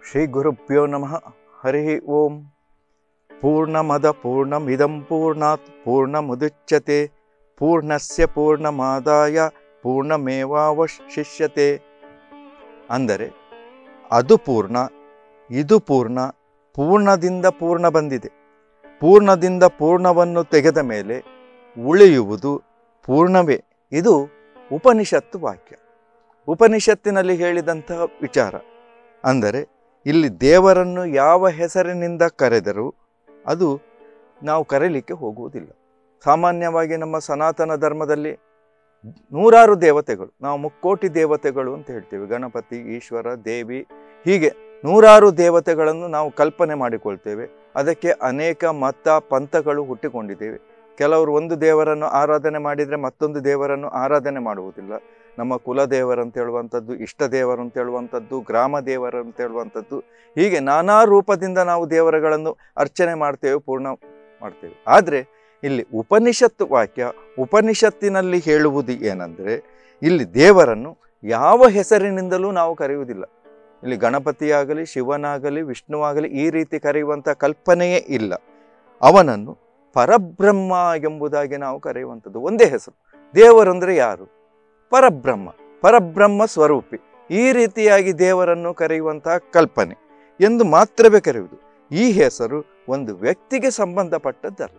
ಶ್ರೀ ಗುರುಭ್ಯೋ ನಮಃ ಹರಿ ಓಂ ಪೂರ್ಣಮದ ಪೂರ್ಣಮಿದಂ ಪೂರ್ಣಾತ್ ಪೂರ್ಣಮುದುಚ್ಯತೆ ಪೂರ್ಣಸ್ಯ ಪೂರ್ಣಮಾದಾಯ ಪೂರ್ಣಮೇವಾವಶಿಷ್ಯತೆ ಅಂದರೆ ಅದು ಪೂರ್ಣ ಇದು ಪೂರ್ಣ ಪೂರ್ಣದಿಂದ ಪೂರ್ಣ ಬಂದಿದೆ ಪೂರ್ಣದಿಂದ ಪೂರ್ಣವನ್ನು ತೆಗೆದ ಮೇಲೆ ಉಳಿಯುವುದು ಪೂರ್ಣವೇ ಇದು ಉಪನಿಷತ್ತು ವಾಕ್ಯ ಉಪನಿಷತ್ತಿನಲ್ಲಿ ಹೇಳಿದಂತಹ ವಿಚಾರ ಅಂದರೆ ಇಲ್ಲಿ ದೇವರನ್ನು ಯಾವ ಹೆಸರಿನಿಂದ ಕರೆದರೂ ಅದು ನಾವು ಕರೀಲಿಕ್ಕೆ ಹೋಗುವುದಿಲ್ಲ ಸಾಮಾನ್ಯವಾಗಿ ನಮ್ಮ ಸನಾತನ ಧರ್ಮದಲ್ಲಿ ನೂರಾರು ದೇವತೆಗಳು ನಾವು ಮುಕ್ಕೋಟಿ ದೇವತೆಗಳು ಅಂತ ಹೇಳ್ತೀವಿ ಗಣಪತಿ ಈಶ್ವರ ದೇವಿ ಹೀಗೆ ನೂರಾರು ದೇವತೆಗಳನ್ನು ನಾವು ಕಲ್ಪನೆ ಮಾಡಿಕೊಳ್ತೇವೆ ಅದಕ್ಕೆ ಅನೇಕ ಮತ ಪಂಥಗಳು ಹುಟ್ಟಿಕೊಂಡಿದ್ದೇವೆ ಕೆಲವರು ಒಂದು ದೇವರನ್ನು ಆರಾಧನೆ ಮಾಡಿದರೆ ಮತ್ತೊಂದು ದೇವರನ್ನು ಆರಾಧನೆ ಮಾಡುವುದಿಲ್ಲ ನಮ್ಮ ಕುಲ ದೇವರು ಅಂತ ಹೇಳುವಂಥದ್ದು ಇಷ್ಟ ದೇವರು ಅಂತ ಹೇಳುವಂಥದ್ದು ಗ್ರಾಮ ದೇವರು ಅಂತ ಹೇಳುವಂಥದ್ದು ಹೀಗೆ ನಾನಾ ರೂಪದಿಂದ ನಾವು ದೇವರುಗಳನ್ನು ಅರ್ಚನೆ ಮಾಡ್ತೇವೆ ಪೂರ್ಣ ಮಾಡ್ತೇವೆ ಆದರೆ ಇಲ್ಲಿ ಉಪನಿಷತ್ತು ವಾಕ್ಯ ಉಪನಿಷತ್ತಿನಲ್ಲಿ ಹೇಳುವುದು ಏನಂದರೆ ಇಲ್ಲಿ ದೇವರನ್ನು ಯಾವ ಹೆಸರಿನಿಂದಲೂ ನಾವು ಕರೆಯುವುದಿಲ್ಲ ಇಲ್ಲಿ ಗಣಪತಿಯಾಗಲಿ ಶಿವನಾಗಲಿ ವಿಷ್ಣುವಾಗಲಿ ಈ ರೀತಿ ಕರೆಯುವಂಥ ಕಲ್ಪನೆಯೇ ಇಲ್ಲ ಅವನನ್ನು ಪರಬ್ರಹ್ಮ ಎಂಬುದಾಗಿ ನಾವು ಕರೆಯುವಂಥದ್ದು ಒಂದೇ ಹೆಸರು ದೇವರಂದರೆ ಯಾರು ಪರಬ್ರಹ್ಮ ಪರಬ್ರಹ್ಮ ಸ್ವರೂಪಿ ಈ ರೀತಿಯಾಗಿ ದೇವರನ್ನು ಕರೆಯುವಂತಹ ಕಲ್ಪನೆ ಎಂದು ಮಾತ್ರವೇ ಕರೆಯುವುದು ಈ ಹೆಸರು ಒಂದು ವ್ಯಕ್ತಿಗೆ ಸಂಬಂಧಪಟ್ಟದ್ದಲ್ಲ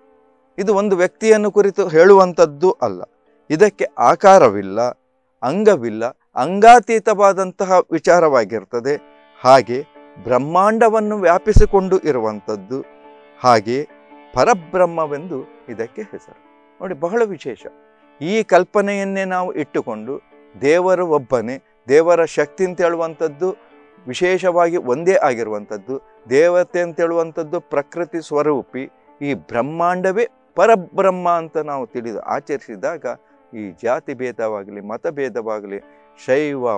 ಇದು ಒಂದು ವ್ಯಕ್ತಿಯನ್ನು ಕುರಿತು ಹೇಳುವಂಥದ್ದು ಅಲ್ಲ ಇದಕ್ಕೆ ಆಕಾರವಿಲ್ಲ ಅಂಗವಿಲ್ಲ ಅಂಗಾತೀತವಾದಂತಹ ವಿಚಾರವಾಗಿರ್ತದೆ ಹಾಗೆ ಬ್ರಹ್ಮಾಂಡವನ್ನು ವ್ಯಾಪಿಸಿಕೊಂಡು ಇರುವಂಥದ್ದು ಹಾಗೆ ಪರಬ್ರಹ್ಮವೆಂದು ಇದಕ್ಕೆ ಹೆಸರು ನೋಡಿ ಬಹಳ ವಿಶೇಷ ಈ ಕಲ್ಪನೆಯನ್ನೇ ನಾವು ಇಟ್ಟುಕೊಂಡು ದೇವರು ಒಬ್ಬನೇ ದೇವರ ಶಕ್ತಿ ಅಂತ ಹೇಳುವಂಥದ್ದು ವಿಶೇಷವಾಗಿ ಒಂದೇ ಆಗಿರುವಂಥದ್ದು ದೇವತೆ ಅಂತ ಹೇಳುವಂಥದ್ದು ಪ್ರಕೃತಿ ಸ್ವರೂಪಿ ಈ ಬ್ರಹ್ಮಾಂಡವೇ ಪರಬ್ರಹ್ಮ ಅಂತ ನಾವು ತಿಳಿದು ಆಚರಿಸಿದಾಗ ಈ ಜಾತಿ ಭೇದವಾಗಲಿ ಮತಭೇದವಾಗಲಿ ಶೈವ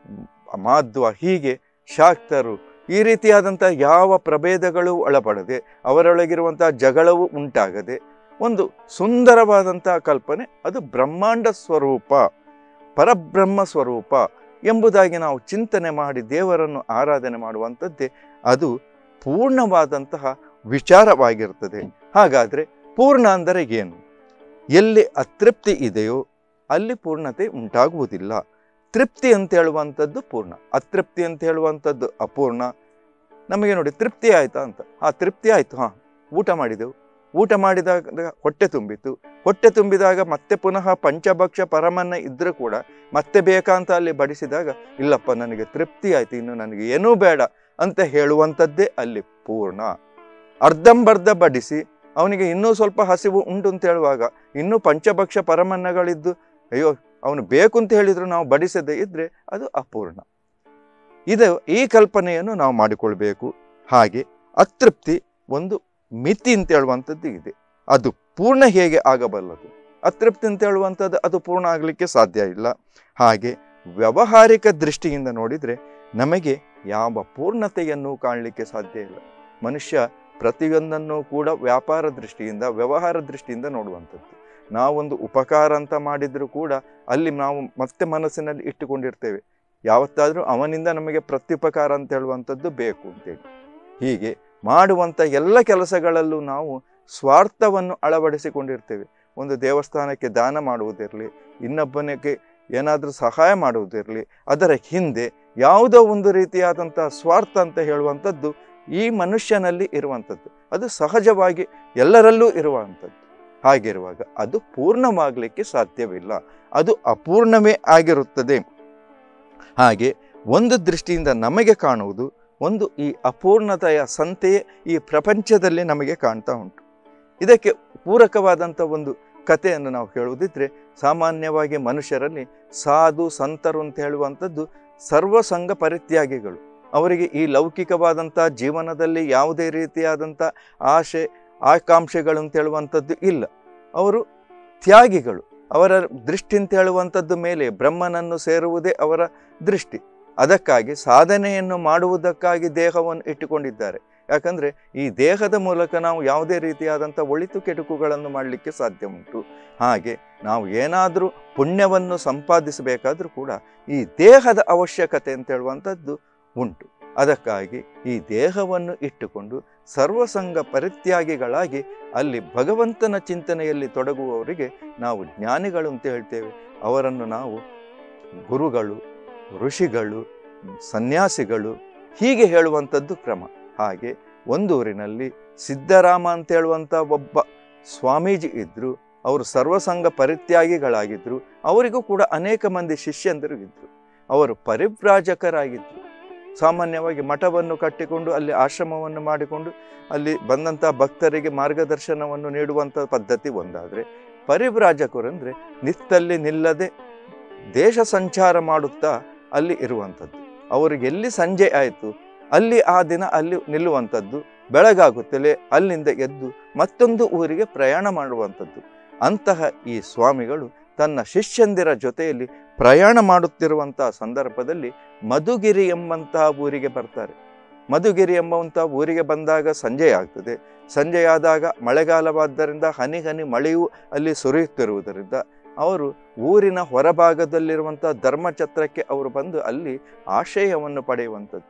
ಮಾಧ್ವ ಹೀಗೆ ಶಾಕ್ತರು ಈ ರೀತಿಯಾದಂಥ ಯಾವ ಪ್ರಭೇದಗಳು ಒಳಪಡದೆ ಅವರೊಳಗಿರುವಂಥ ಜಗಳವು ಉಂಟಾಗದೆ ಒಂದು ಸುಂದರವಾದಂತಹ ಕಲ್ಪನೆ ಅದು ಬ್ರಹ್ಮಾಂಡ ಸ್ವರೂಪ ಪರಬ್ರಹ್ಮ ಸ್ವರೂಪ ಎಂಬುದಾಗಿ ನಾವು ಚಿಂತನೆ ಮಾಡಿ ದೇವರನ್ನು ಆರಾಧನೆ ಮಾಡುವಂಥದ್ದೇ ಅದು ಪೂರ್ಣವಾದಂತಹ ವಿಚಾರವಾಗಿರ್ತದೆ ಹಾಗಾದರೆ ಪೂರ್ಣ ಅಂದರೆ ಏನು ಎಲ್ಲಿ ಅತೃಪ್ತಿ ಇದೆಯೋ ಅಲ್ಲಿ ಪೂರ್ಣತೆ ಉಂಟಾಗುವುದಿಲ್ಲ ತೃಪ್ತಿ ಅಂತ ಹೇಳುವಂಥದ್ದು ಪೂರ್ಣ ಅತೃಪ್ತಿ ಅಂತ ಹೇಳುವಂಥದ್ದು ಅಪೂರ್ಣ ನಮಗೆ ನೋಡಿ ತೃಪ್ತಿ ಆಯ್ತಾ ಅಂತ ಆ ತೃಪ್ತಿ ಆಯಿತು ಹಾಂ ಊಟ ಮಾಡಿದೆವು ಊಟ ಮಾಡಿದಾಗ ಹೊಟ್ಟೆ ತುಂಬಿತು ಹೊಟ್ಟೆ ತುಂಬಿದಾಗ ಮತ್ತೆ ಪುನಃ ಪಂಚಭಕ್ಷ ಪರಮನ್ನ ಇದ್ದರೂ ಕೂಡ ಮತ್ತೆ ಬೇಕಂತ ಅಲ್ಲಿ ಬಡಿಸಿದಾಗ ಇಲ್ಲಪ್ಪ ನನಗೆ ತೃಪ್ತಿ ಆಯ್ತು ಇನ್ನು ನನಗೆ ಏನೂ ಬೇಡ ಅಂತ ಹೇಳುವಂಥದ್ದೇ ಅಲ್ಲಿ ಪೂರ್ಣ ಅರ್ಧಂಬರ್ಧ ಬಡಿಸಿ ಅವನಿಗೆ ಇನ್ನೂ ಸ್ವಲ್ಪ ಹಸಿವು ಉಂಟು ಅಂತ ಹೇಳುವಾಗ ಇನ್ನೂ ಪಂಚಭಕ್ಷ ಪರಮನ್ನಗಳಿದ್ದು ಅಯ್ಯೋ ಅವನು ಬೇಕು ಅಂತ ಹೇಳಿದ್ರು ನಾವು ಬಡಿಸದೇ ಇದ್ದರೆ ಅದು ಅಪೂರ್ಣ ಇದು ಈ ಕಲ್ಪನೆಯನ್ನು ನಾವು ಮಾಡಿಕೊಳ್ಬೇಕು ಹಾಗೆ ಅತೃಪ್ತಿ ಒಂದು ಮಿತಿ ಅಂತ ಹೇಳುವಂಥದ್ದು ಇದೆ ಅದು ಪೂರ್ಣ ಹೇಗೆ ಆಗಬಲ್ಲದು ಅತೃಪ್ತಿ ಅಂತ ಹೇಳುವಂಥದ್ದು ಅದು ಪೂರ್ಣ ಆಗಲಿಕ್ಕೆ ಸಾಧ್ಯ ಇಲ್ಲ ಹಾಗೆ ವ್ಯಾವಹಾರಿಕ ದೃಷ್ಟಿಯಿಂದ ನೋಡಿದರೆ ನಮಗೆ ಯಾವ ಪೂರ್ಣತೆಯನ್ನು ಕಾಣಲಿಕ್ಕೆ ಸಾಧ್ಯ ಇಲ್ಲ ಮನುಷ್ಯ ಪ್ರತಿಯೊಂದನ್ನು ಕೂಡ ವ್ಯಾಪಾರ ದೃಷ್ಟಿಯಿಂದ ವ್ಯವಹಾರ ದೃಷ್ಟಿಯಿಂದ ನೋಡುವಂಥದ್ದು ನಾವೊಂದು ಉಪಕಾರ ಅಂತ ಮಾಡಿದರೂ ಕೂಡ ಅಲ್ಲಿ ನಾವು ಮತ್ತೆ ಮನಸ್ಸಿನಲ್ಲಿ ಇಟ್ಟುಕೊಂಡಿರ್ತೇವೆ ಯಾವತ್ತಾದರೂ ಅವನಿಂದ ನಮಗೆ ಪ್ರತ್ಯುಪಕಾರ ಅಂತ ಹೇಳುವಂಥದ್ದು ಬೇಕು ಅಂತೇಳಿ ಹೀಗೆ ಮಾಡುವಂಥ ಎಲ್ಲ ಕೆಲಸಗಳಲ್ಲೂ ನಾವು ಸ್ವಾರ್ಥವನ್ನು ಅಳವಡಿಸಿಕೊಂಡಿರ್ತೇವೆ ಒಂದು ದೇವಸ್ಥಾನಕ್ಕೆ ದಾನ ಮಾಡುವುದಿರಲಿ ಇನ್ನೊಬ್ಬನಿಗೆ ಏನಾದರೂ ಸಹಾಯ ಮಾಡುವುದಿರಲಿ ಅದರ ಹಿಂದೆ ಯಾವುದೋ ಒಂದು ರೀತಿಯಾದಂಥ ಸ್ವಾರ್ಥ ಅಂತ ಹೇಳುವಂಥದ್ದು ಈ ಮನುಷ್ಯನಲ್ಲಿ ಇರುವಂಥದ್ದು ಅದು ಸಹಜವಾಗಿ ಎಲ್ಲರಲ್ಲೂ ಇರುವಂಥದ್ದು ಹಾಗಿರುವಾಗ ಅದು ಪೂರ್ಣವಾಗಲಿಕ್ಕೆ ಸಾಧ್ಯವಿಲ್ಲ ಅದು ಅಪೂರ್ಣವೇ ಆಗಿರುತ್ತದೆ ಹಾಗೆ ಒಂದು ದೃಷ್ಟಿಯಿಂದ ನಮಗೆ ಕಾಣುವುದು ಒಂದು ಈ ಅಪೂರ್ಣತೆಯ ಸಂತೆಯೇ ಈ ಪ್ರಪಂಚದಲ್ಲಿ ನಮಗೆ ಕಾಣ್ತಾ ಉಂಟು ಇದಕ್ಕೆ ಪೂರಕವಾದಂಥ ಒಂದು ಕಥೆಯನ್ನು ನಾವು ಹೇಳುವುದಿದ್ರೆ ಸಾಮಾನ್ಯವಾಗಿ ಮನುಷ್ಯರಲ್ಲಿ ಸಾಧು ಸಂತರು ಅಂತ ಹೇಳುವಂಥದ್ದು ಸರ್ವಸಂಗ ಪರಿತ್ಯಾಗಿಗಳು ಅವರಿಗೆ ಈ ಲೌಕಿಕವಾದಂಥ ಜೀವನದಲ್ಲಿ ಯಾವುದೇ ರೀತಿಯಾದಂಥ ಆಶೆ ಆಕಾಂಕ್ಷೆಗಳು ಅಂತ ಹೇಳುವಂಥದ್ದು ಇಲ್ಲ ಅವರು ತ್ಯಾಗಿಗಳು ಅವರ ದೃಷ್ಟಿ ಅಂತ ಹೇಳುವಂಥದ್ದು ಮೇಲೆ ಬ್ರಹ್ಮನನ್ನು ಸೇರುವುದೇ ಅವರ ದೃಷ್ಟಿ ಅದಕ್ಕಾಗಿ ಸಾಧನೆಯನ್ನು ಮಾಡುವುದಕ್ಕಾಗಿ ದೇಹವನ್ನು ಇಟ್ಟುಕೊಂಡಿದ್ದಾರೆ ಯಾಕಂದರೆ ಈ ದೇಹದ ಮೂಲಕ ನಾವು ಯಾವುದೇ ರೀತಿಯಾದಂಥ ಒಳಿತು ಕೆಡುಕುಗಳನ್ನು ಮಾಡಲಿಕ್ಕೆ ಸಾಧ್ಯ ಉಂಟು ಹಾಗೆ ನಾವು ಏನಾದರೂ ಪುಣ್ಯವನ್ನು ಸಂಪಾದಿಸಬೇಕಾದ್ರೂ ಕೂಡ ಈ ದೇಹದ ಅವಶ್ಯಕತೆ ಅಂತ ಹೇಳುವಂಥದ್ದು ಉಂಟು ಅದಕ್ಕಾಗಿ ಈ ದೇಹವನ್ನು ಇಟ್ಟುಕೊಂಡು ಸರ್ವಸಂಗ ಪರಿತ್ಯಾಗಿಗಳಾಗಿ ಅಲ್ಲಿ ಭಗವಂತನ ಚಿಂತನೆಯಲ್ಲಿ ತೊಡಗುವವರಿಗೆ ನಾವು ಜ್ಞಾನಿಗಳು ಅಂತ ಹೇಳ್ತೇವೆ ಅವರನ್ನು ನಾವು ಗುರುಗಳು ಋಷಿಗಳು ಸನ್ಯಾಸಿಗಳು ಹೀಗೆ ಹೇಳುವಂಥದ್ದು ಕ್ರಮ ಹಾಗೆ ಒಂದೂರಿನಲ್ಲಿ ಸಿದ್ಧರಾಮ ಅಂತ ಹೇಳುವಂಥ ಒಬ್ಬ ಸ್ವಾಮೀಜಿ ಇದ್ದರು ಅವರು ಸರ್ವಸಂಗ ಪರಿತ್ಯಾಗಿಗಳಾಗಿದ್ದರು ಅವರಿಗೂ ಕೂಡ ಅನೇಕ ಮಂದಿ ಶಿಷ್ಯಂದರು ಇದ್ದರು ಅವರು ಪರಿವ್ರಾಜಕರಾಗಿದ್ದರು ಸಾಮಾನ್ಯವಾಗಿ ಮಠವನ್ನು ಕಟ್ಟಿಕೊಂಡು ಅಲ್ಲಿ ಆಶ್ರಮವನ್ನು ಮಾಡಿಕೊಂಡು ಅಲ್ಲಿ ಬಂದಂಥ ಭಕ್ತರಿಗೆ ಮಾರ್ಗದರ್ಶನವನ್ನು ನೀಡುವಂಥ ಪದ್ಧತಿ ಒಂದಾದರೆ ಪರಿವ್ರಾಜಕರು ಅಂದರೆ ನಿತ್ತಲ್ಲಿ ನಿಲ್ಲದೆ ದೇಶ ಸಂಚಾರ ಮಾಡುತ್ತಾ ಅಲ್ಲಿ ಇರುವಂಥದ್ದು ಅವರಿಗೆ ಎಲ್ಲಿ ಸಂಜೆ ಆಯಿತು ಅಲ್ಲಿ ಆ ದಿನ ಅಲ್ಲಿ ನಿಲ್ಲುವಂಥದ್ದು ಬೆಳಗಾಗುತ್ತಲೇ ಅಲ್ಲಿಂದ ಎದ್ದು ಮತ್ತೊಂದು ಊರಿಗೆ ಪ್ರಯಾಣ ಮಾಡುವಂಥದ್ದು ಅಂತಹ ಈ ಸ್ವಾಮಿಗಳು ತನ್ನ ಶಿಷ್ಯಂದಿರ ಜೊತೆಯಲ್ಲಿ ಪ್ರಯಾಣ ಮಾಡುತ್ತಿರುವಂತಹ ಸಂದರ್ಭದಲ್ಲಿ ಮಧುಗಿರಿ ಎಂಬಂತಹ ಊರಿಗೆ ಬರ್ತಾರೆ ಮಧುಗಿರಿ ಎಂಬಂತಹ ಊರಿಗೆ ಬಂದಾಗ ಸಂಜೆ ಆಗ್ತದೆ ಸಂಜೆಯಾದಾಗ ಮಳೆಗಾಲವಾದ್ದರಿಂದ ಹನಿ ಹನಿ ಮಳೆಯೂ ಅಲ್ಲಿ ಸುರಿಯುತ್ತಿರುವುದರಿಂದ ಅವರು ಊರಿನ ಹೊರಭಾಗದಲ್ಲಿರುವಂಥ ಧರ್ಮಛತ್ರಕ್ಕೆ ಅವರು ಬಂದು ಅಲ್ಲಿ ಆಶ್ರಯವನ್ನು ಪಡೆಯುವಂಥದ್ದು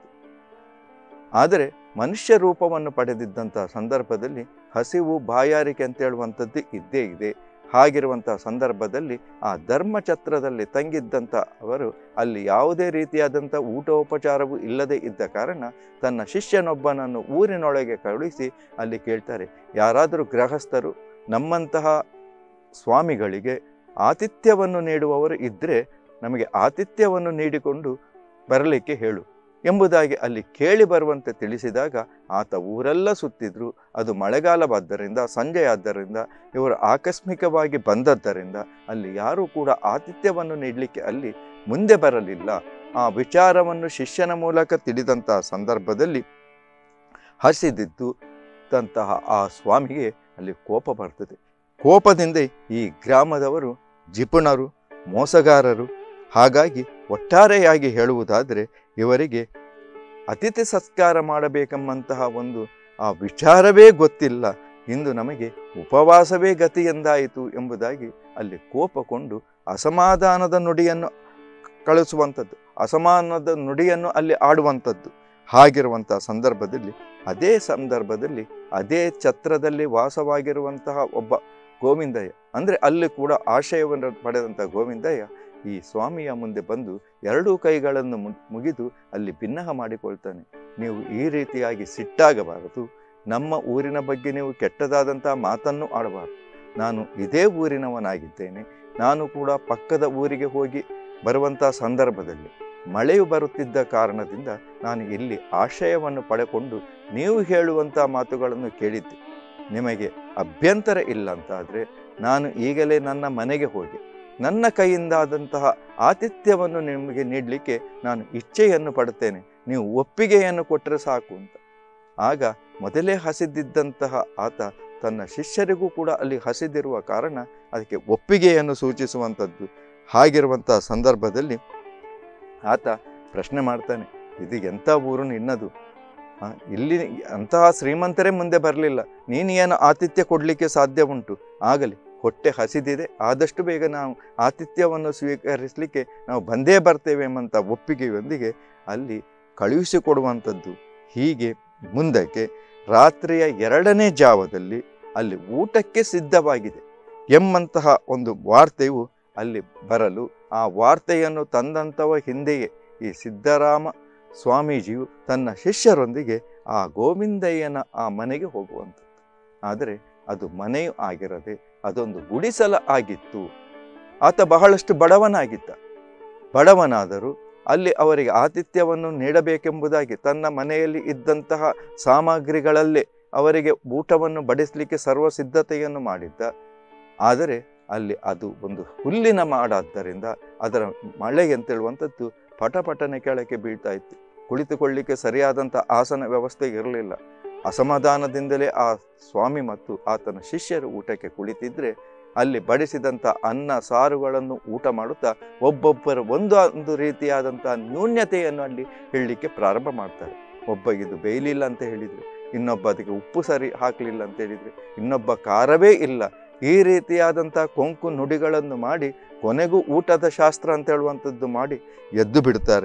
ಆದರೆ ಮನುಷ್ಯ ರೂಪವನ್ನು ಪಡೆದಿದ್ದಂಥ ಸಂದರ್ಭದಲ್ಲಿ ಹಸಿವು ಬಾಯಾರಿಕೆ ಅಂತ ಹೇಳುವಂಥದ್ದು ಇದ್ದೇ ಇದೆ ಹಾಗಿರುವಂತಹ ಸಂದರ್ಭದಲ್ಲಿ ಆ ಧರ್ಮಛತ್ರದಲ್ಲಿ ತಂಗಿದ್ದಂಥ ಅವರು ಅಲ್ಲಿ ಯಾವುದೇ ರೀತಿಯಾದಂಥ ಊಟೋಪಚಾರವೂ ಇಲ್ಲದೆ ಇದ್ದ ಕಾರಣ ತನ್ನ ಶಿಷ್ಯನೊಬ್ಬನನ್ನು ಊರಿನೊಳಗೆ ಕಳುಹಿಸಿ ಅಲ್ಲಿ ಕೇಳ್ತಾರೆ ಯಾರಾದರೂ ಗೃಹಸ್ಥರು ನಮ್ಮಂತಹ ಸ್ವಾಮಿಗಳಿಗೆ ಆತಿಥ್ಯವನ್ನು ನೀಡುವವರು ಇದ್ದರೆ ನಮಗೆ ಆತಿಥ್ಯವನ್ನು ನೀಡಿಕೊಂಡು ಬರಲಿಕ್ಕೆ ಹೇಳು ಎಂಬುದಾಗಿ ಅಲ್ಲಿ ಕೇಳಿ ಬರುವಂತೆ ತಿಳಿಸಿದಾಗ ಆತ ಊರೆಲ್ಲ ಸುತ್ತಿದ್ರು ಅದು ಮಳೆಗಾಲವಾದ್ದರಿಂದ ಸಂಜೆ ಆದ್ದರಿಂದ ಇವರು ಆಕಸ್ಮಿಕವಾಗಿ ಬಂದದ್ದರಿಂದ ಅಲ್ಲಿ ಯಾರೂ ಕೂಡ ಆತಿಥ್ಯವನ್ನು ನೀಡಲಿಕ್ಕೆ ಅಲ್ಲಿ ಮುಂದೆ ಬರಲಿಲ್ಲ ಆ ವಿಚಾರವನ್ನು ಶಿಷ್ಯನ ಮೂಲಕ ತಿಳಿದಂತಹ ಸಂದರ್ಭದಲ್ಲಿ ಹಸಿದಿದ್ದು ತಂತಹ ಆ ಸ್ವಾಮಿಗೆ ಅಲ್ಲಿ ಕೋಪ ಬರ್ತದೆ ಕೋಪದಿಂದ ಈ ಗ್ರಾಮದವರು ಜಿಪುಣರು ಮೋಸಗಾರರು ಹಾಗಾಗಿ ಒಟ್ಟಾರೆಯಾಗಿ ಹೇಳುವುದಾದರೆ ಇವರಿಗೆ ಅತಿಥಿ ಸತ್ಕಾರ ಮಾಡಬೇಕೆಂಬಂತಹ ಒಂದು ಆ ವಿಚಾರವೇ ಗೊತ್ತಿಲ್ಲ ಇಂದು ನಮಗೆ ಉಪವಾಸವೇ ಗತಿ ಎಂದಾಯಿತು ಎಂಬುದಾಗಿ ಅಲ್ಲಿ ಕೋಪಕೊಂಡು ಅಸಮಾಧಾನದ ನುಡಿಯನ್ನು ಕಳಿಸುವಂಥದ್ದು ಅಸಮಾನದ ನುಡಿಯನ್ನು ಅಲ್ಲಿ ಆಡುವಂಥದ್ದು ಹಾಗಿರುವಂತಹ ಸಂದರ್ಭದಲ್ಲಿ ಅದೇ ಸಂದರ್ಭದಲ್ಲಿ ಅದೇ ಛತ್ರದಲ್ಲಿ ವಾಸವಾಗಿರುವಂತಹ ಒಬ್ಬ ಗೋವಿಂದಯ್ಯ ಅಂದರೆ ಅಲ್ಲಿ ಕೂಡ ಆಶಯವನ್ನು ಪಡೆದಂಥ ಗೋವಿಂದಯ್ಯ ಈ ಸ್ವಾಮಿಯ ಮುಂದೆ ಬಂದು ಎರಡೂ ಕೈಗಳನ್ನು ಮು- ಮುಗಿದು ಅಲ್ಲಿ ಭಿನ್ನಹ ಮಾಡಿಕೊಳ್ತಾನೆ ನೀವು ಈ ರೀತಿಯಾಗಿ ಸಿಟ್ಟಾಗಬಾರದು ನಮ್ಮ ಊರಿನ ಬಗ್ಗೆ ನೀವು ಕೆಟ್ಟದಾದಂಥ ಮಾತನ್ನು ಆಡಬಾರದು ನಾನು ಇದೇ ಊರಿನವನಾಗಿದ್ದೇನೆ ನಾನು ಕೂಡ ಪಕ್ಕದ ಊರಿಗೆ ಹೋಗಿ ಬರುವಂಥ ಸಂದರ್ಭದಲ್ಲಿ ಮಳೆಯು ಬರುತ್ತಿದ್ದ ಕಾರಣದಿಂದ ನಾನು ಇಲ್ಲಿ ಆಶ್ರಯವನ್ನು ಪಡೆಕೊಂಡು ನೀವು ಹೇಳುವಂಥ ಮಾತುಗಳನ್ನು ಕೇಳಿದ್ದೆ ನಿಮಗೆ ಅಭ್ಯಂತರ ಇಲ್ಲ ಅಂತಾದರೆ ನಾನು ಈಗಲೇ ನನ್ನ ಮನೆಗೆ ಹೋಗಿ ನನ್ನ ಕೈಯಿಂದಾದಂತಹ ಆತಿಥ್ಯವನ್ನು ನಿಮಗೆ ನೀಡಲಿಕ್ಕೆ ನಾನು ಇಚ್ಛೆಯನ್ನು ಪಡುತ್ತೇನೆ ನೀವು ಒಪ್ಪಿಗೆಯನ್ನು ಕೊಟ್ಟರೆ ಸಾಕು ಅಂತ ಆಗ ಮೊದಲೇ ಹಸಿದಿದ್ದಂತಹ ಆತ ತನ್ನ ಶಿಷ್ಯರಿಗೂ ಕೂಡ ಅಲ್ಲಿ ಹಸಿದಿರುವ ಕಾರಣ ಅದಕ್ಕೆ ಒಪ್ಪಿಗೆಯನ್ನು ಸೂಚಿಸುವಂಥದ್ದು ಹಾಗಿರುವಂತಹ ಸಂದರ್ಭದಲ್ಲಿ ಆತ ಪ್ರಶ್ನೆ ಮಾಡ್ತಾನೆ ಇದು ಎಂಥ ಊರು ನಿನ್ನದು ಆ, ಇಲ್ಲಿ ಅಂತಹ ಶ್ರೀಮಂತರೇ ಮುಂದೆ ಬರಲಿಲ್ಲ ನೀನು ಏನು ಆತಿಥ್ಯ ಕೊಡಲಿಕ್ಕೆ ಸಾಧ್ಯ ಉಂಟು ಆಗಲಿ ಹೊಟ್ಟೆ ಹಸಿದಿದೆ ಆದಷ್ಟು ಬೇಗ ನಾವು ಆತಿಥ್ಯವನ್ನು ಸ್ವೀಕರಿಸಲಿಕ್ಕೆ ನಾವು ಬಂದೇ ಬರ್ತೇವೆ ಎಂಬಂಥ ಒಪ್ಪಿಗೆಯೊಂದಿಗೆ ಅಲ್ಲಿ ಕಳುಹಿಸಿಕೊಡುವಂಥದ್ದು ಹೀಗೆ ಮುಂದಕ್ಕೆ ರಾತ್ರಿಯ ಎರಡನೇ ಜಾವದಲ್ಲಿ ಅಲ್ಲಿ ಊಟಕ್ಕೆ ಸಿದ್ಧವಾಗಿದೆ ಎಂಬಂತಹ ಒಂದು ವಾರ್ತೆಯು ಅಲ್ಲಿ ಬರಲು ಆ ವಾರ್ತೆಯನ್ನು ತಂದಂಥವ ಹಿಂದೆಯೇ ಈ ಸಿದ್ದರಾಮ ಸ್ವಾಮೀಜಿಯು ತನ್ನ ಶಿಷ್ಯರೊಂದಿಗೆ ಆ ಗೋವಿಂದಯ್ಯನ ಆ ಮನೆಗೆ ಹೋಗುವಂಥದ್ದು ಆದರೆ ಅದು ಮನೆಯೂ ಆಗಿರದೆ ಅದೊಂದು ಗುಡಿಸಲ ಆಗಿತ್ತು ಆತ ಬಹಳಷ್ಟು ಬಡವನಾಗಿದ್ದ ಬಡವನಾದರೂ ಅಲ್ಲಿ ಅವರಿಗೆ ಆತಿಥ್ಯವನ್ನು ನೀಡಬೇಕೆಂಬುದಾಗಿ ತನ್ನ ಮನೆಯಲ್ಲಿ ಇದ್ದಂತಹ ಸಾಮಗ್ರಿಗಳಲ್ಲೇ ಅವರಿಗೆ ಊಟವನ್ನು ಬಡಿಸಲಿಕ್ಕೆ ಸರ್ವ ಸಿದ್ಧತೆಯನ್ನು ಮಾಡಿದ್ದ ಆದರೆ ಅಲ್ಲಿ ಅದು ಒಂದು ಹುಲ್ಲಿನ ಮಾಡಾದ್ದರಿಂದ ಅದರ ಮಳೆ ಅಂತೇಳುವಂಥದ್ದು ಪಟಪಟನೆ ಕೆಳಕ್ಕೆ ಬೀಳ್ತಾ ಇತ್ತು ಕುಳಿತುಕೊಳ್ಳಿಕ್ಕೆ ಸರಿಯಾದಂಥ ಆಸನ ವ್ಯವಸ್ಥೆ ಇರಲಿಲ್ಲ ಅಸಮಾಧಾನದಿಂದಲೇ ಆ ಸ್ವಾಮಿ ಮತ್ತು ಆತನ ಶಿಷ್ಯರು ಊಟಕ್ಕೆ ಕುಳಿತಿದ್ರೆ ಅಲ್ಲಿ ಬಡಿಸಿದಂಥ ಅನ್ನ ಸಾರುಗಳನ್ನು ಊಟ ಮಾಡುತ್ತಾ ಒಬ್ಬೊಬ್ಬರ ಒಂದು ಒಂದು ರೀತಿಯಾದಂಥ ನ್ಯೂನ್ಯತೆಯನ್ನು ಅಲ್ಲಿ ಹೇಳಲಿಕ್ಕೆ ಪ್ರಾರಂಭ ಮಾಡ್ತಾರೆ ಒಬ್ಬ ಇದು ಬೇಯಲಿಲ್ಲ ಅಂತ ಹೇಳಿದರೆ ಇನ್ನೊಬ್ಬ ಅದಕ್ಕೆ ಉಪ್ಪು ಸರಿ ಹಾಕಲಿಲ್ಲ ಅಂತ ಹೇಳಿದರೆ ಇನ್ನೊಬ್ಬ ಖಾರವೇ ಇಲ್ಲ ಈ ರೀತಿಯಾದಂಥ ಕೊಂಕು ನುಡಿಗಳನ್ನು ಮಾಡಿ ಕೊನೆಗೂ ಊಟದ ಶಾಸ್ತ್ರ ಅಂತ ಹೇಳುವಂಥದ್ದು ಮಾಡಿ ಎದ್ದು ಬಿಡ್ತಾರೆ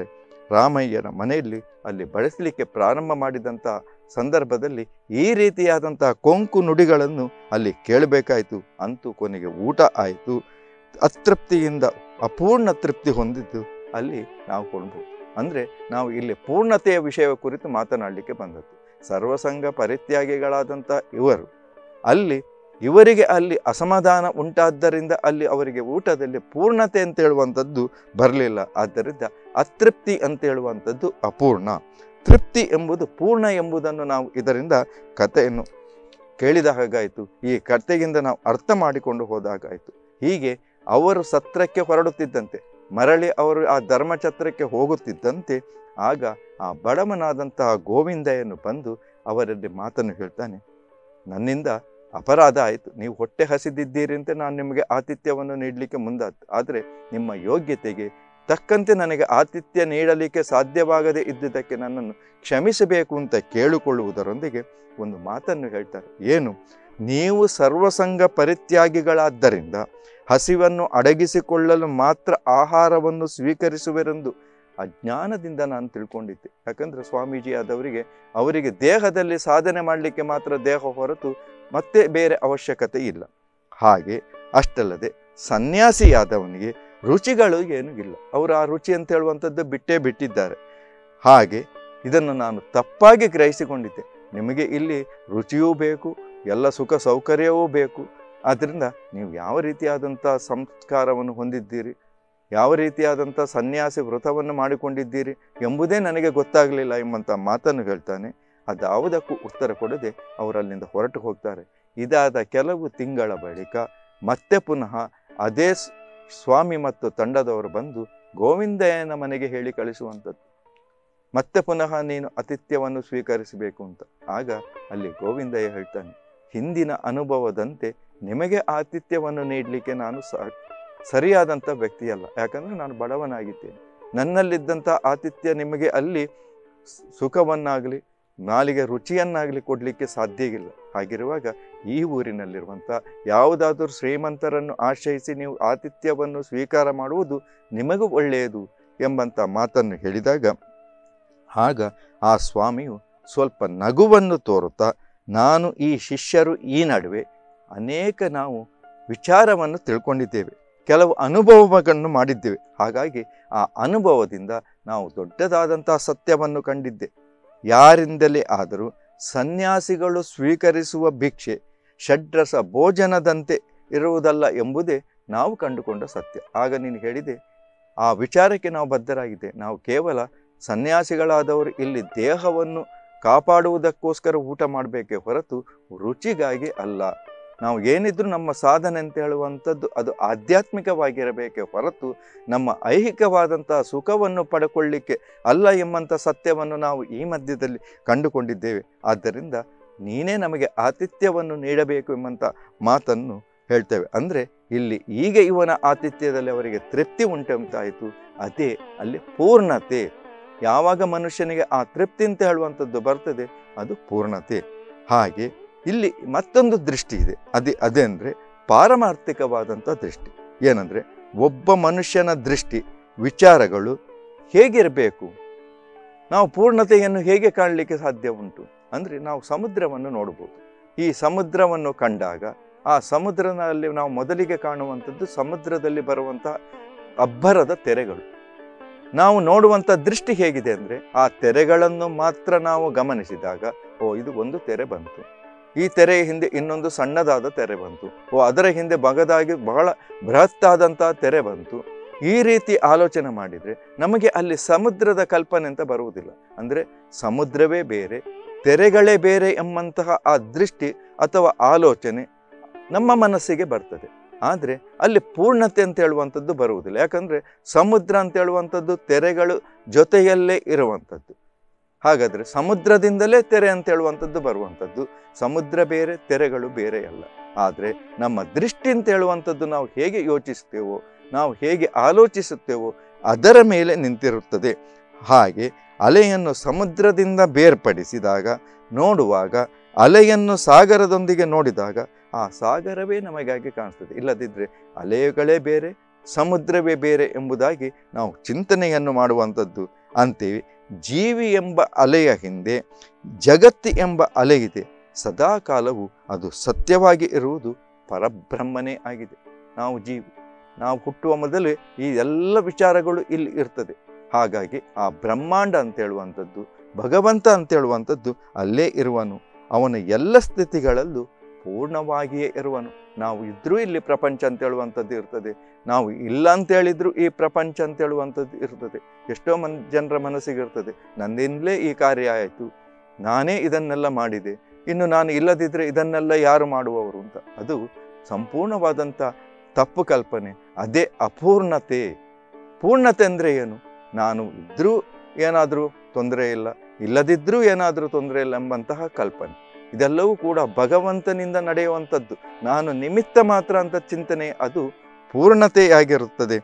ರಾಮಯ್ಯನ ಮನೆಯಲ್ಲಿ ಅಲ್ಲಿ ಬಳಸಲಿಕ್ಕೆ ಪ್ರಾರಂಭ ಮಾಡಿದಂಥ ಸಂದರ್ಭದಲ್ಲಿ ಈ ರೀತಿಯಾದಂತಹ ಕೊಂಕು ನುಡಿಗಳನ್ನು ಅಲ್ಲಿ ಕೇಳಬೇಕಾಯಿತು ಅಂತೂ ಕೊನೆಗೆ ಊಟ ಆಯಿತು ಅತೃಪ್ತಿಯಿಂದ ಅಪೂರ್ಣ ತೃಪ್ತಿ ಹೊಂದಿದ್ದು ಅಲ್ಲಿ ನಾವು ಕೊಂಡ್ಬೋದು ಅಂದರೆ ನಾವು ಇಲ್ಲಿ ಪೂರ್ಣತೆಯ ವಿಷಯ ಕುರಿತು ಮಾತನಾಡಲಿಕ್ಕೆ ಬಂದದ್ದು ಸರ್ವಸಂಗ ಪರಿತ್ಯಾಗಿಗಳಾದಂಥ ಇವರು ಅಲ್ಲಿ ಇವರಿಗೆ ಅಲ್ಲಿ ಅಸಮಾಧಾನ ಉಂಟಾದ್ದರಿಂದ ಅಲ್ಲಿ ಅವರಿಗೆ ಊಟದಲ್ಲಿ ಪೂರ್ಣತೆ ಅಂತ ಹೇಳುವಂಥದ್ದು ಬರಲಿಲ್ಲ ಆದ್ದರಿಂದ ಅತೃಪ್ತಿ ಅಂತ ಹೇಳುವಂಥದ್ದು ಅಪೂರ್ಣ ತೃಪ್ತಿ ಎಂಬುದು ಪೂರ್ಣ ಎಂಬುದನ್ನು ನಾವು ಇದರಿಂದ ಕಥೆಯನ್ನು ಕೇಳಿದ ಹಾಗಾಯಿತು ಈ ಕಥೆಯಿಂದ ನಾವು ಅರ್ಥ ಮಾಡಿಕೊಂಡು ಹೋದಾಗಾಯಿತು ಹೀಗೆ ಅವರು ಸತ್ರಕ್ಕೆ ಹೊರಡುತ್ತಿದ್ದಂತೆ ಮರಳಿ ಅವರು ಆ ಧರ್ಮಛತ್ರಕ್ಕೆ ಹೋಗುತ್ತಿದ್ದಂತೆ ಆಗ ಆ ಬಡವನಾದಂತಹ ಗೋವಿಂದಯನ್ನು ಬಂದು ಅವರಲ್ಲಿ ಮಾತನ್ನು ಹೇಳ್ತಾನೆ ನನ್ನಿಂದ ಅಪರಾಧ ಆಯಿತು ನೀವು ಹೊಟ್ಟೆ ಹಸಿದಿದ್ದೀರಿ ಅಂತ ನಾನು ನಿಮಗೆ ಆತಿಥ್ಯವನ್ನು ನೀಡಲಿಕ್ಕೆ ಮುಂದಾತು ಆದರೆ ನಿಮ್ಮ ಯೋಗ್ಯತೆಗೆ ತಕ್ಕಂತೆ ನನಗೆ ಆತಿಥ್ಯ ನೀಡಲಿಕ್ಕೆ ಸಾಧ್ಯವಾಗದೇ ಇದ್ದುದಕ್ಕೆ ನನ್ನನ್ನು ಕ್ಷಮಿಸಬೇಕು ಅಂತ ಕೇಳಿಕೊಳ್ಳುವುದರೊಂದಿಗೆ ಒಂದು ಮಾತನ್ನು ಹೇಳ್ತಾರೆ ಏನು ನೀವು ಸರ್ವಸಂಗ ಪರಿತ್ಯಾಗಿಗಳಾದ್ದರಿಂದ ಹಸಿವನ್ನು ಅಡಗಿಸಿಕೊಳ್ಳಲು ಮಾತ್ರ ಆಹಾರವನ್ನು ಸ್ವೀಕರಿಸುವೆರೆಂದು ಅಜ್ಞಾನದಿಂದ ನಾನು ತಿಳ್ಕೊಂಡಿದ್ದೆ ಯಾಕಂದರೆ ಸ್ವಾಮೀಜಿ ಆದವರಿಗೆ ಅವರಿಗೆ ದೇಹದಲ್ಲಿ ಸಾಧನೆ ಮಾಡಲಿಕ್ಕೆ ಮಾತ್ರ ದೇಹ ಹೊರತು ಮತ್ತೆ ಬೇರೆ ಅವಶ್ಯಕತೆ ಇಲ್ಲ ಹಾಗೆ ಅಷ್ಟಲ್ಲದೆ ಸನ್ಯಾಸಿಯಾದವನಿಗೆ ರುಚಿಗಳು ಏನೂ ಇಲ್ಲ ಅವರು ಆ ರುಚಿ ಅಂತ ಹೇಳುವಂಥದ್ದು ಬಿಟ್ಟೇ ಬಿಟ್ಟಿದ್ದಾರೆ ಹಾಗೆ ಇದನ್ನು ನಾನು ತಪ್ಪಾಗಿ ಗ್ರಹಿಸಿಕೊಂಡಿದ್ದೆ ನಿಮಗೆ ಇಲ್ಲಿ ರುಚಿಯೂ ಬೇಕು ಎಲ್ಲ ಸುಖ ಸೌಕರ್ಯವೂ ಬೇಕು ಆದ್ದರಿಂದ ನೀವು ಯಾವ ರೀತಿಯಾದಂಥ ಸಂಸ್ಕಾರವನ್ನು ಹೊಂದಿದ್ದೀರಿ ಯಾವ ರೀತಿಯಾದಂಥ ಸನ್ಯಾಸಿ ವ್ರತವನ್ನು ಮಾಡಿಕೊಂಡಿದ್ದೀರಿ ಎಂಬುದೇ ನನಗೆ ಗೊತ್ತಾಗಲಿಲ್ಲ ಎಂಬಂಥ ಮಾತನ್ನು ಹೇಳ್ತಾನೆ ಅದಾವುದಕ್ಕೂ ಉತ್ತರ ಕೊಡದೆ ಅವರಲ್ಲಿಂದ ಹೊರಟು ಹೋಗ್ತಾರೆ ಇದಾದ ಕೆಲವು ತಿಂಗಳ ಬಳಿಕ ಮತ್ತೆ ಪುನಃ ಅದೇ ಸ್- ಸ್ವಾಮಿ ಮತ್ತು ತಂಡದವರು ಬಂದು ಗೋವಿಂದಯ್ಯನ ಮನೆಗೆ ಹೇಳಿ ಕಳಿಸುವಂಥದ್ದು ಮತ್ತೆ ಪುನಃ ನೀನು ಆತಿಥ್ಯವನ್ನು ಸ್ವೀಕರಿಸಬೇಕು ಅಂತ ಆಗ ಅಲ್ಲಿ ಗೋವಿಂದಯ್ಯ ಹೇಳ್ತಾನೆ ಹಿಂದಿನ ಅನುಭವದಂತೆ ನಿಮಗೆ ಆತಿಥ್ಯವನ್ನು ನೀಡಲಿಕ್ಕೆ ನಾನು ಸ ಸರಿಯಾದಂಥ ವ್ಯಕ್ತಿಯಲ್ಲ ಯಾಕಂದರೆ ನಾನು ಬಡವನಾಗಿದ್ದೇನೆ ನನ್ನಲ್ಲಿದ್ದಂಥ ಆತಿಥ್ಯ ನಿಮಗೆ ಅಲ್ಲಿ ಸ್- ಸುಖವನ್ನಾಗಲಿ ನಾಲಿಗೆ ರುಚಿಯನ್ನಾಗಲಿ ಕೊಡಲಿಕ್ಕೆ ಸಾಧ್ಯ ಇಲ್ಲ ಹಾಗಿರುವಾಗ ಈ ಊರಿನಲ್ಲಿರುವಂಥ ಯಾವುದಾದರೂ ಶ್ರೀಮಂತರನ್ನು ಆಶ್ರಯಿಸಿ ನೀವು ಆತಿಥ್ಯವನ್ನು ಸ್ವೀಕಾರ ಮಾಡುವುದು ನಿಮಗೂ ಒಳ್ಳೆಯದು ಎಂಬಂಥ ಮಾತನ್ನು ಹೇಳಿದಾಗ ಆಗ ಆ ಸ್ವಾಮಿಯು ಸ್ವಲ್ಪ ನಗುವನ್ನು ತೋರುತ್ತಾ ನಾನು ಈ ಶಿಷ್ಯರು ಈ ನಡುವೆ ಅನೇಕ ನಾವು ವಿಚಾರವನ್ನು ತಿಳ್ಕೊಂಡಿದ್ದೇವೆ ಕೆಲವು ಅನುಭವಗಳನ್ನು ಮಾಡಿದ್ದೇವೆ ಹಾಗಾಗಿ ಆ ಅನುಭವದಿಂದ ನಾವು ದೊಡ್ಡದಾದಂತಹ ಸತ್ಯವನ್ನು ಕಂಡಿದ್ದೆ ಯಾರಿಂದಲೇ ಆದರೂ ಸನ್ಯಾಸಿಗಳು ಸ್ವೀಕರಿಸುವ ಭಿಕ್ಷೆ ಷಡ್ರಸ ಭೋಜನದಂತೆ ಇರುವುದಲ್ಲ ಎಂಬುದೇ ನಾವು ಕಂಡುಕೊಂಡ ಸತ್ಯ ಆಗ ನೀನು ಹೇಳಿದೆ ಆ ವಿಚಾರಕ್ಕೆ ನಾವು ಬದ್ಧರಾಗಿದೆ ನಾವು ಕೇವಲ ಸನ್ಯಾಸಿಗಳಾದವರು ಇಲ್ಲಿ ದೇಹವನ್ನು ಕಾಪಾಡುವುದಕ್ಕೋಸ್ಕರ ಊಟ ಮಾಡಬೇಕೇ ಹೊರತು ರುಚಿಗಾಗಿ ಅಲ್ಲ ನಾವು ಏನಿದ್ರೂ ನಮ್ಮ ಸಾಧನೆ ಅಂತ ಹೇಳುವಂಥದ್ದು ಅದು ಆಧ್ಯಾತ್ಮಿಕವಾಗಿರಬೇಕೇ ಹೊರತು ನಮ್ಮ ಐಹಿಕವಾದಂತಹ ಸುಖವನ್ನು ಪಡ್ಕೊಳ್ಳಿಕ್ಕೆ ಅಲ್ಲ ಎಂಬಂಥ ಸತ್ಯವನ್ನು ನಾವು ಈ ಮಧ್ಯದಲ್ಲಿ ಕಂಡುಕೊಂಡಿದ್ದೇವೆ ಆದ್ದರಿಂದ ನೀನೇ ನಮಗೆ ಆತಿಥ್ಯವನ್ನು ನೀಡಬೇಕು ಎಂಬಂಥ ಮಾತನ್ನು ಹೇಳ್ತೇವೆ ಅಂದರೆ ಇಲ್ಲಿ ಈಗ ಇವನ ಆತಿಥ್ಯದಲ್ಲಿ ಅವರಿಗೆ ತೃಪ್ತಿ ಉಂಟಂತಾಯಿತು ಅದೇ ಅಲ್ಲಿ ಪೂರ್ಣತೆ ಯಾವಾಗ ಮನುಷ್ಯನಿಗೆ ಆ ತೃಪ್ತಿ ಅಂತ ಹೇಳುವಂಥದ್ದು ಬರ್ತದೆ ಅದು ಪೂರ್ಣತೆ ಹಾಗೆ ಇಲ್ಲಿ ಮತ್ತೊಂದು ದೃಷ್ಟಿ ಇದೆ ಅದೇ ಅದೇ ಅಂದರೆ ಪಾರಮಾರ್ಥಿಕವಾದಂಥ ದೃಷ್ಟಿ ಏನಂದರೆ ಒಬ್ಬ ಮನುಷ್ಯನ ದೃಷ್ಟಿ ವಿಚಾರಗಳು ಹೇಗಿರಬೇಕು ನಾವು ಪೂರ್ಣತೆಯನ್ನು ಹೇಗೆ ಕಾಣಲಿಕ್ಕೆ ಸಾಧ್ಯ ಉಂಟು ಅಂದರೆ ನಾವು ಸಮುದ್ರವನ್ನು ನೋಡ್ಬೋದು ಈ ಸಮುದ್ರವನ್ನು ಕಂಡಾಗ ಆ ಸಮುದ್ರನಲ್ಲಿ ನಾವು ಮೊದಲಿಗೆ ಕಾಣುವಂಥದ್ದು ಸಮುದ್ರದಲ್ಲಿ ಬರುವಂಥ ಅಬ್ಬರದ ತೆರೆಗಳು ನಾವು ನೋಡುವಂಥ ದೃಷ್ಟಿ ಹೇಗಿದೆ ಅಂದರೆ ಆ ತೆರೆಗಳನ್ನು ಮಾತ್ರ ನಾವು ಗಮನಿಸಿದಾಗ ಓ ಇದು ಒಂದು ತೆರೆ ಬಂತು ಈ ತೆರೆಯ ಹಿಂದೆ ಇನ್ನೊಂದು ಸಣ್ಣದಾದ ತೆರೆ ಬಂತು ಓ ಅದರ ಹಿಂದೆ ಬಗದಾಗಿ ಬಹಳ ಬೃಹತ್ತಾದಂತಹ ತೆರೆ ಬಂತು ಈ ರೀತಿ ಆಲೋಚನೆ ಮಾಡಿದರೆ ನಮಗೆ ಅಲ್ಲಿ ಸಮುದ್ರದ ಕಲ್ಪನೆ ಅಂತ ಬರುವುದಿಲ್ಲ ಅಂದರೆ ಸಮುದ್ರವೇ ಬೇರೆ ತೆರೆಗಳೇ ಬೇರೆ ಎಂಬಂತಹ ಆ ದೃಷ್ಟಿ ಅಥವಾ ಆಲೋಚನೆ ನಮ್ಮ ಮನಸ್ಸಿಗೆ ಬರ್ತದೆ ಆದರೆ ಅಲ್ಲಿ ಪೂರ್ಣತೆ ಅಂತ ಹೇಳುವಂಥದ್ದು ಬರುವುದಿಲ್ಲ ಯಾಕಂದರೆ ಸಮುದ್ರ ಅಂತ ಹೇಳುವಂಥದ್ದು ತೆರೆಗಳು ಜೊತೆಯಲ್ಲೇ ಇರುವಂಥದ್ದು ಹಾಗಾದರೆ ಸಮುದ್ರದಿಂದಲೇ ತೆರೆ ಅಂತ ಹೇಳುವಂಥದ್ದು ಬರುವಂಥದ್ದು ಸಮುದ್ರ ಬೇರೆ ತೆರೆಗಳು ಬೇರೆ ಅಲ್ಲ ಆದರೆ ನಮ್ಮ ದೃಷ್ಟಿ ಅಂತ ಹೇಳುವಂಥದ್ದು ನಾವು ಹೇಗೆ ಯೋಚಿಸ್ತೇವೋ ನಾವು ಹೇಗೆ ಆಲೋಚಿಸುತ್ತೇವೋ ಅದರ ಮೇಲೆ ನಿಂತಿರುತ್ತದೆ ಹಾಗೆ ಅಲೆಯನ್ನು ಸಮುದ್ರದಿಂದ ಬೇರ್ಪಡಿಸಿದಾಗ ನೋಡುವಾಗ ಅಲೆಯನ್ನು ಸಾಗರದೊಂದಿಗೆ ನೋಡಿದಾಗ ಆ ಸಾಗರವೇ ನಮಗಾಗಿ ಕಾಣಿಸ್ತದೆ ಇಲ್ಲದಿದ್ದರೆ ಅಲೆಗಳೇ ಬೇರೆ ಸಮುದ್ರವೇ ಬೇರೆ ಎಂಬುದಾಗಿ ನಾವು ಚಿಂತನೆಯನ್ನು ಮಾಡುವಂಥದ್ದು ಅಂತೆಯೇ ಜೀವಿ ಎಂಬ ಅಲೆಯ ಹಿಂದೆ ಜಗತ್ತು ಎಂಬ ಅಲೆ ಇದೆ ಸದಾ ಕಾಲವು ಅದು ಸತ್ಯವಾಗಿ ಇರುವುದು ಪರಬ್ರಹ್ಮನೇ ಆಗಿದೆ ನಾವು ಜೀವಿ ನಾವು ಹುಟ್ಟುವ ಮೊದಲೇ ಈ ಎಲ್ಲ ವಿಚಾರಗಳು ಇಲ್ಲಿ ಇರ್ತದೆ ಹಾಗಾಗಿ ಆ ಬ್ರಹ್ಮಾಂಡ ಅಂತ ಹೇಳುವಂಥದ್ದು ಭಗವಂತ ಅಂತ ಹೇಳುವಂಥದ್ದು ಅಲ್ಲೇ ಇರುವನು ಅವನ ಎಲ್ಲ ಸ್ಥಿತಿಗಳಲ್ಲೂ ಪೂರ್ಣವಾಗಿಯೇ ಇರುವನು ನಾವು ಇದ್ರೂ ಇಲ್ಲಿ ಪ್ರಪಂಚ ಅಂತ ಹೇಳುವಂಥದ್ದು ಇರ್ತದೆ ನಾವು ಇಲ್ಲ ಅಂತ ಹೇಳಿದ್ರು ಈ ಪ್ರಪಂಚ ಅಂತ ಹೇಳುವಂಥದ್ದು ಇರ್ತದೆ ಎಷ್ಟೋ ಮನ್ ಜನರ ಮನಸ್ಸಿಗೆ ಇರ್ತದೆ ನನ್ನಿಂದಲೇ ಈ ಕಾರ್ಯ ಆಯಿತು ನಾನೇ ಇದನ್ನೆಲ್ಲ ಮಾಡಿದೆ ಇನ್ನು ನಾನು ಇಲ್ಲದಿದ್ದರೆ ಇದನ್ನೆಲ್ಲ ಯಾರು ಮಾಡುವವರು ಅಂತ ಅದು ಸಂಪೂರ್ಣವಾದಂಥ ತಪ್ಪು ಕಲ್ಪನೆ ಅದೇ ಅಪೂರ್ಣತೆ ಪೂರ್ಣತೆ ಅಂದರೆ ಏನು ನಾನು ಇದ್ದರೂ ಏನಾದರೂ ತೊಂದರೆ ಇಲ್ಲ ಇಲ್ಲದಿದ್ದರೂ ಏನಾದರೂ ತೊಂದರೆ ಇಲ್ಲ ಎಂಬಂತಹ ಕಲ್ಪನೆ ಇದೆಲ್ಲವೂ ಕೂಡ ಭಗವಂತನಿಂದ ನಡೆಯುವಂಥದ್ದು ನಾನು ನಿಮಿತ್ತ ಮಾತ್ರ ಅಂತ ಚಿಂತನೆ ಅದು ಪೂರ್ಣತೆಯಾಗಿರುತ್ತದೆ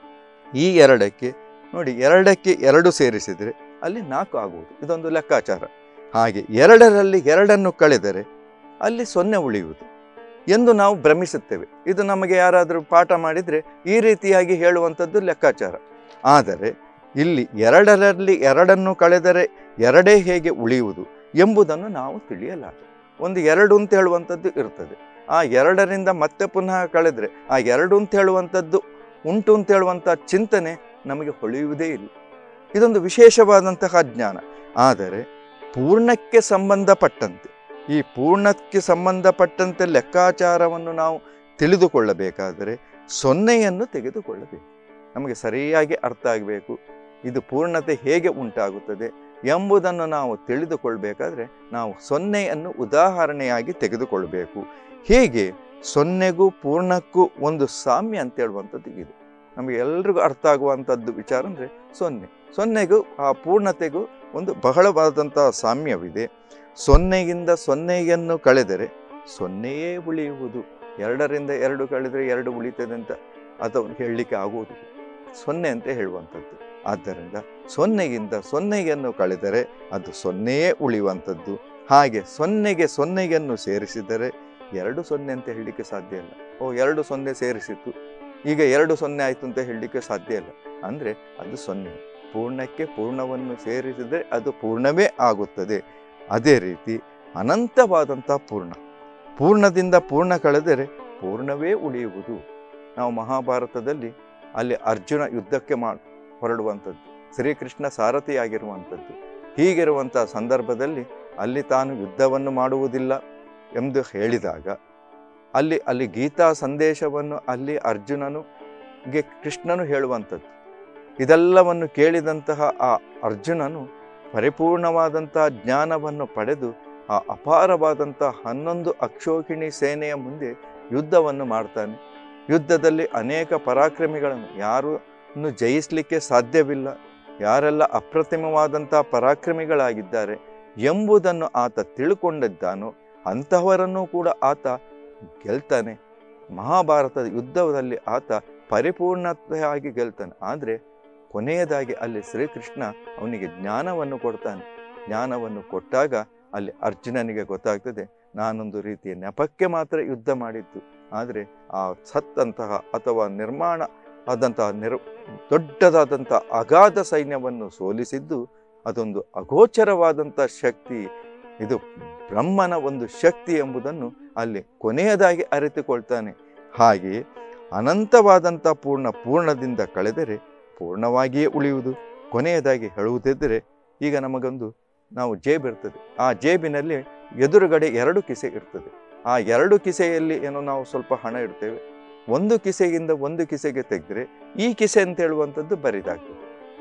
ಈ ಎರಡಕ್ಕೆ ನೋಡಿ ಎರಡಕ್ಕೆ ಎರಡು ಸೇರಿಸಿದರೆ ಅಲ್ಲಿ ನಾಲ್ಕು ಆಗುವುದು ಇದೊಂದು ಲೆಕ್ಕಾಚಾರ ಹಾಗೆ ಎರಡರಲ್ಲಿ ಎರಡನ್ನು ಕಳೆದರೆ ಅಲ್ಲಿ ಸೊನ್ನೆ ಉಳಿಯುವುದು ಎಂದು ನಾವು ಭ್ರಮಿಸುತ್ತೇವೆ ಇದು ನಮಗೆ ಯಾರಾದರೂ ಪಾಠ ಮಾಡಿದರೆ ಈ ರೀತಿಯಾಗಿ ಹೇಳುವಂಥದ್ದು ಲೆಕ್ಕಾಚಾರ ಆದರೆ ಇಲ್ಲಿ ಎರಡರಲ್ಲಿ ಎರಡನ್ನು ಕಳೆದರೆ ಎರಡೇ ಹೇಗೆ ಉಳಿಯುವುದು ಎಂಬುದನ್ನು ನಾವು ತಿಳಿಯಲಾಗ ಒಂದು ಎರಡು ಅಂತ ಹೇಳುವಂಥದ್ದು ಇರ್ತದೆ ಆ ಎರಡರಿಂದ ಮತ್ತೆ ಪುನಃ ಕಳೆದರೆ ಆ ಎರಡು ಅಂತ ಹೇಳುವಂಥದ್ದು ಉಂಟು ಅಂತ ಹೇಳುವಂಥ ಚಿಂತನೆ ನಮಗೆ ಹೊಳೆಯುವುದೇ ಇಲ್ಲ ಇದೊಂದು ವಿಶೇಷವಾದಂತಹ ಜ್ಞಾನ ಆದರೆ ಪೂರ್ಣಕ್ಕೆ ಸಂಬಂಧಪಟ್ಟಂತೆ ಈ ಪೂರ್ಣಕ್ಕೆ ಸಂಬಂಧಪಟ್ಟಂತೆ ಲೆಕ್ಕಾಚಾರವನ್ನು ನಾವು ತಿಳಿದುಕೊಳ್ಳಬೇಕಾದರೆ ಸೊನ್ನೆಯನ್ನು ತೆಗೆದುಕೊಳ್ಳಬೇಕು ನಮಗೆ ಸರಿಯಾಗಿ ಅರ್ಥ ಆಗಬೇಕು ಇದು ಪೂರ್ಣತೆ ಹೇಗೆ ಉಂಟಾಗುತ್ತದೆ ಎಂಬುದನ್ನು ನಾವು ತಿಳಿದುಕೊಳ್ಬೇಕಾದ್ರೆ ನಾವು ಸೊನ್ನೆಯನ್ನು ಉದಾಹರಣೆಯಾಗಿ ತೆಗೆದುಕೊಳ್ಬೇಕು ಹೀಗೆ ಸೊನ್ನೆಗೂ ಪೂರ್ಣಕ್ಕೂ ಒಂದು ಸಾಮ್ಯ ಅಂತ ಹೇಳುವಂಥದ್ದು ಇದೆ ನಮಗೆ ಎಲ್ರಿಗೂ ಅರ್ಥ ಆಗುವಂಥದ್ದು ವಿಚಾರ ಅಂದರೆ ಸೊನ್ನೆ ಸೊನ್ನೆಗೂ ಆ ಪೂರ್ಣತೆಗೂ ಒಂದು ಬಹಳವಾದಂತಹ ಸಾಮ್ಯವಿದೆ ಸೊನ್ನೆಯಿಂದ ಸೊನ್ನೆಯನ್ನು ಕಳೆದರೆ ಸೊನ್ನೆಯೇ ಉಳಿಯುವುದು ಎರಡರಿಂದ ಎರಡು ಕಳೆದರೆ ಎರಡು ಉಳಿತದೆ ಅಂತ ಅಥವಾ ಹೇಳಲಿಕ್ಕೆ ಆಗುವುದಿಲ್ಲ ಸೊನ್ನೆ ಅಂತ ಹೇಳುವಂಥದ್ದು ಆದ್ದರಿಂದ ಸೊನ್ನೆಗಿಂತ ಸೊನ್ನೆಯನ್ನು ಕಳೆದರೆ ಅದು ಸೊನ್ನೆಯೇ ಉಳಿಯುವಂಥದ್ದು ಹಾಗೆ ಸೊನ್ನೆಗೆ ಸೊನ್ನೆಯನ್ನು ಸೇರಿಸಿದರೆ ಎರಡು ಸೊನ್ನೆ ಅಂತ ಹೇಳಲಿಕ್ಕೆ ಸಾಧ್ಯ ಇಲ್ಲ ಓ ಎರಡು ಸೊನ್ನೆ ಸೇರಿಸಿತ್ತು ಈಗ ಎರಡು ಸೊನ್ನೆ ಆಯಿತು ಅಂತ ಹೇಳಲಿಕ್ಕೆ ಸಾಧ್ಯ ಇಲ್ಲ ಅಂದರೆ ಅದು ಸೊನ್ನೆ ಪೂರ್ಣಕ್ಕೆ ಪೂರ್ಣವನ್ನು ಸೇರಿಸಿದರೆ ಅದು ಪೂರ್ಣವೇ ಆಗುತ್ತದೆ ಅದೇ ರೀತಿ ಅನಂತವಾದಂಥ ಪೂರ್ಣ ಪೂರ್ಣದಿಂದ ಪೂರ್ಣ ಕಳೆದರೆ ಪೂರ್ಣವೇ ಉಳಿಯುವುದು ನಾವು ಮಹಾಭಾರತದಲ್ಲಿ ಅಲ್ಲಿ ಅರ್ಜುನ ಯುದ್ಧಕ್ಕೆ ಮಾ ಹೊರಡುವಂಥದ್ದು ಶ್ರೀಕೃಷ್ಣ ಸಾರಥಿಯಾಗಿರುವಂಥದ್ದು ಹೀಗಿರುವಂಥ ಸಂದರ್ಭದಲ್ಲಿ ಅಲ್ಲಿ ತಾನು ಯುದ್ಧವನ್ನು ಮಾಡುವುದಿಲ್ಲ ಎಂದು ಹೇಳಿದಾಗ ಅಲ್ಲಿ ಅಲ್ಲಿ ಗೀತಾ ಸಂದೇಶವನ್ನು ಅಲ್ಲಿ ಅರ್ಜುನನು ಗೆ ಕೃಷ್ಣನು ಹೇಳುವಂಥದ್ದು ಇದೆಲ್ಲವನ್ನು ಕೇಳಿದಂತಹ ಆ ಅರ್ಜುನನು ಪರಿಪೂರ್ಣವಾದಂತಹ ಜ್ಞಾನವನ್ನು ಪಡೆದು ಆ ಅಪಾರವಾದಂಥ ಹನ್ನೊಂದು ಅಕ್ಷೋಹಿಣಿ ಸೇನೆಯ ಮುಂದೆ ಯುದ್ಧವನ್ನು ಮಾಡ್ತಾನೆ ಯುದ್ಧದಲ್ಲಿ ಅನೇಕ ಪರಾಕ್ರಮಿಗಳನ್ನು ಯಾರನ್ನು ಜಯಿಸಲಿಕ್ಕೆ ಸಾಧ್ಯವಿಲ್ಲ ಯಾರೆಲ್ಲ ಅಪ್ರತಿಮವಾದಂಥ ಪರಾಕ್ರಮಿಗಳಾಗಿದ್ದಾರೆ ಎಂಬುದನ್ನು ಆತ ತಿಳ್ಕೊಂಡಿದ್ದಾನೋ ಅಂತಹವರನ್ನು ಕೂಡ ಆತ ಗೆಲ್ತಾನೆ ಮಹಾಭಾರತದ ಯುದ್ಧದಲ್ಲಿ ಆತ ಪರಿಪೂರ್ಣತೆಯಾಗಿ ಗೆಲ್ತಾನೆ ಆದರೆ ಕೊನೆಯದಾಗಿ ಅಲ್ಲಿ ಶ್ರೀಕೃಷ್ಣ ಅವನಿಗೆ ಜ್ಞಾನವನ್ನು ಕೊಡ್ತಾನೆ ಜ್ಞಾನವನ್ನು ಕೊಟ್ಟಾಗ ಅಲ್ಲಿ ಅರ್ಜುನನಿಗೆ ಗೊತ್ತಾಗ್ತದೆ ನಾನೊಂದು ರೀತಿಯ ನೆಪಕ್ಕೆ ಮಾತ್ರ ಯುದ್ಧ ಮಾಡಿದ್ದು ಆದರೆ ಆ ಸತ್ತಂತಹ ಅಥವಾ ನಿರ್ಮಾಣ ಆದಂತಹ ನಿರ್ ದೊಡ್ಡದಾದಂಥ ಅಗಾಧ ಸೈನ್ಯವನ್ನು ಸೋಲಿಸಿದ್ದು ಅದೊಂದು ಅಗೋಚರವಾದಂಥ ಶಕ್ತಿ ಇದು ಬ್ರಹ್ಮನ ಒಂದು ಶಕ್ತಿ ಎಂಬುದನ್ನು ಅಲ್ಲಿ ಕೊನೆಯದಾಗಿ ಅರಿತುಕೊಳ್ತಾನೆ ಹಾಗೆಯೇ ಅನಂತವಾದಂಥ ಪೂರ್ಣ ಪೂರ್ಣದಿಂದ ಕಳೆದರೆ ಪೂರ್ಣವಾಗಿಯೇ ಉಳಿಯುವುದು ಕೊನೆಯದಾಗಿ ಹೇಳುವುದಿದ್ದರೆ ಈಗ ನಮಗೊಂದು ನಾವು ಜೇಬ್ ಇರ್ತದೆ ಆ ಜೇಬಿನಲ್ಲಿ ಎದುರುಗಡೆ ಎರಡು ಕಿಸೆ ಇರ್ತದೆ ಆ ಎರಡು ಕಿಸೆಯಲ್ಲಿ ಏನೋ ನಾವು ಸ್ವಲ್ಪ ಹಣ ಇಡ್ತೇವೆ ಒಂದು ಕಿಸೆಯಿಂದ ಒಂದು ಕಿಸೆಗೆ ತೆಗೆದ್ರೆ ಈ ಕಿಸೆ ಅಂತ ಹೇಳುವಂಥದ್ದು ಬರಿದಾಗ್ತದೆ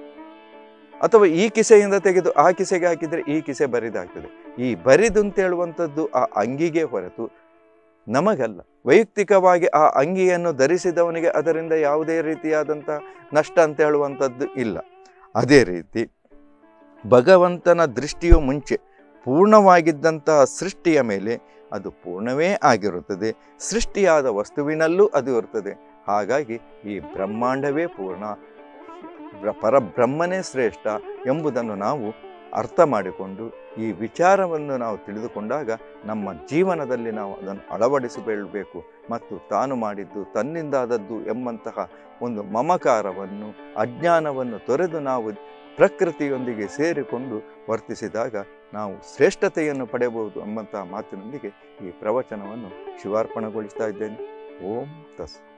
ಅಥವಾ ಈ ಕಿಸೆಯಿಂದ ತೆಗೆದು ಆ ಕಿಸೆಗೆ ಹಾಕಿದರೆ ಈ ಕಿಸೆ ಬರಿದಾಗ್ತದೆ ಈ ಬರಿದು ಅಂತ ಹೇಳುವಂಥದ್ದು ಆ ಅಂಗಿಗೆ ಹೊರತು ನಮಗಲ್ಲ ವೈಯಕ್ತಿಕವಾಗಿ ಆ ಅಂಗಿಯನ್ನು ಧರಿಸಿದವನಿಗೆ ಅದರಿಂದ ಯಾವುದೇ ರೀತಿಯಾದಂಥ ನಷ್ಟ ಅಂತ ಹೇಳುವಂಥದ್ದು ಇಲ್ಲ ಅದೇ ರೀತಿ ಭಗವಂತನ ದೃಷ್ಟಿಯು ಮುಂಚೆ ಪೂರ್ಣವಾಗಿದ್ದಂತಹ ಸೃಷ್ಟಿಯ ಮೇಲೆ ಅದು ಪೂರ್ಣವೇ ಆಗಿರುತ್ತದೆ ಸೃಷ್ಟಿಯಾದ ವಸ್ತುವಿನಲ್ಲೂ ಅದು ಇರುತ್ತದೆ ಹಾಗಾಗಿ ಈ ಬ್ರಹ್ಮಾಂಡವೇ ಪೂರ್ಣ ಬ್ರ- ಪರಬ್ರಹ್ಮನೇ ಶ್ರೇಷ್ಠ ಎಂಬುದನ್ನು ನಾವು ಅರ್ಥ ಮಾಡಿಕೊಂಡು ಈ ವಿಚಾರವನ್ನು ನಾವು ತಿಳಿದುಕೊಂಡಾಗ ನಮ್ಮ ಜೀವನದಲ್ಲಿ ನಾವು ಅದನ್ನು ಅಳವಡಿಸಿಕೊಳ್ಳಬೇಕು ಮತ್ತು ತಾನು ಮಾಡಿದ್ದು ತನ್ನಿಂದಾದದ್ದು ಎಂಬಂತಹ ಒಂದು ಮಮಕಾರವನ್ನು ಅಜ್ಞಾನವನ್ನು ತೊರೆದು ನಾವು ಪ್ರಕೃತಿಯೊಂದಿಗೆ ಸೇರಿಕೊಂಡು ವರ್ತಿಸಿದಾಗ ನಾವು ಶ್ರೇಷ್ಠತೆಯನ್ನು ಪಡೆಯಬಹುದು ಎಂಬಂತಹ ಮಾತಿನೊಂದಿಗೆ ಈ ಪ್ರವಚನವನ್ನು ಶಿವಾರ್ಪಣೆಗೊಳಿಸ್ತಾ ಇದ್ದೇನೆ ಓಂ ತಸ್